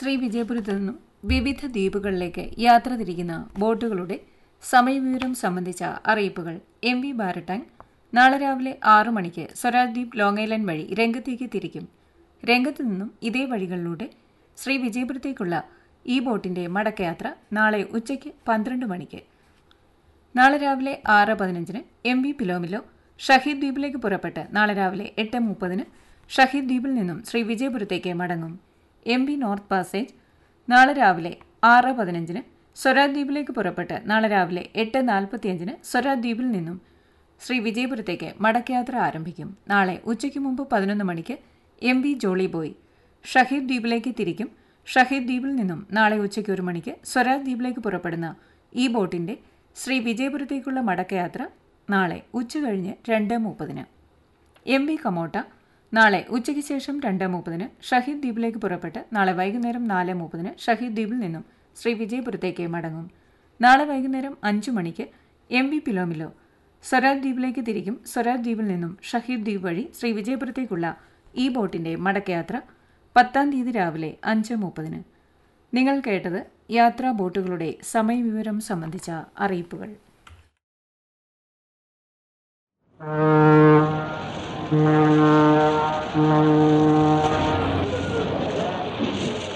ശ്രീ വിജയപുരത്ത് നിന്നും വിവിധ ദ്വീപുകളിലേക്ക് യാത്ര തിരിക്കുന്ന ബോട്ടുകളുടെ സമയവിവരം സംബന്ധിച്ച അറിയിപ്പുകൾ എം വി ബാരട്ടാങ് നാളെ രാവിലെ ആറു മണിക്ക് സ്വരാജ് ദ്വീപ് ലോങ് ഐലൻഡ് വഴി രംഗത്തേക്ക് തിരിക്കും രംഗത്ത് നിന്നും ഇതേ വഴികളിലൂടെ ശ്രീ വിജയപുരത്തേക്കുള്ള ഈ ബോട്ടിന്റെ മടക്കയാത്ര നാളെ ഉച്ചയ്ക്ക് പന്ത്രണ്ട് മണിക്ക് നാളെ രാവിലെ ആറ് പതിനഞ്ചിന് എം വി പിലോമിലോ ഷഹീദ് ദ്വീപിലേക്ക് പുറപ്പെട്ട് നാളെ രാവിലെ എട്ട് മുപ്പതിന് ഷഹീദ് ദ്വീപിൽ നിന്നും ശ്രീ വിജയപുരത്തേക്ക് മടങ്ങും എം വി നോർത്ത് പാസേജ് നാളെ രാവിലെ ആറ് പതിനഞ്ചിന് സ്വരാജ് ദ്വീപിലേക്ക് പുറപ്പെട്ട് നാളെ രാവിലെ എട്ട് നാൽപ്പത്തിയഞ്ചിന് സ്വരാജ് ദ്വീപിൽ നിന്നും ശ്രീ വിജയപുരത്തേക്ക് മടക്കയാത്ര ആരംഭിക്കും നാളെ ഉച്ചയ്ക്ക് മുമ്പ് പതിനൊന്ന് മണിക്ക് M V jolly boy Shaheed ദ്വീപിലേക്ക് തിരിക്കും ഷഹീദ് ദ്വീപിൽ നിന്നും നാളെ ഉച്ചയ്ക്ക് ഒരു മണിക്ക് സ്വരാജ് ദ്വീപിലേക്ക് പുറപ്പെടുന്ന ഈ ബോട്ടിന്റെ ശ്രീ വിജയപുരത്തേക്കുള്ള മടക്കയാത്ര നാളെ ഉച്ചകഴിഞ്ഞ് രണ്ട് മുപ്പതിന് എം വി കമോട്ട നാളെ ഉച്ചയ്ക്ക് ശേഷം രണ്ട് മുപ്പതിന് ഷഹീദ് ദ്വീപിലേക്ക് പുറപ്പെട്ട് നാളെ വൈകുന്നേരം നാല് മുപ്പതിന് ഷഹീദ് ദ്വീപിൽ നിന്നും ശ്രീ വിജയപുരത്തേക്ക് മടങ്ങും നാളെ വൈകുന്നേരം അഞ്ചു മണിക്ക് എം വി പിലോമിലോ സ്വരാജ് ദ്വീപിലേക്ക് തിരിക്കും സ്വരാജ് ദ്വീപിൽ നിന്നും ഷഹീദ് ദ്വീപ് വഴി ശ്രീ വിജയപുരത്തേക്കുള്ള ഈ ബോട്ടിന്റെ മടക്കയാത്ര പത്താം തീയതി രാവിലെ അഞ്ച് മുപ്പതിന് നിങ്ങൾ കേട്ടത് യാത്രാ ബോട്ടുകളുടെ സമയവിവരം സംബന്ധിച്ച അറിയിപ്പുകൾ Thank you.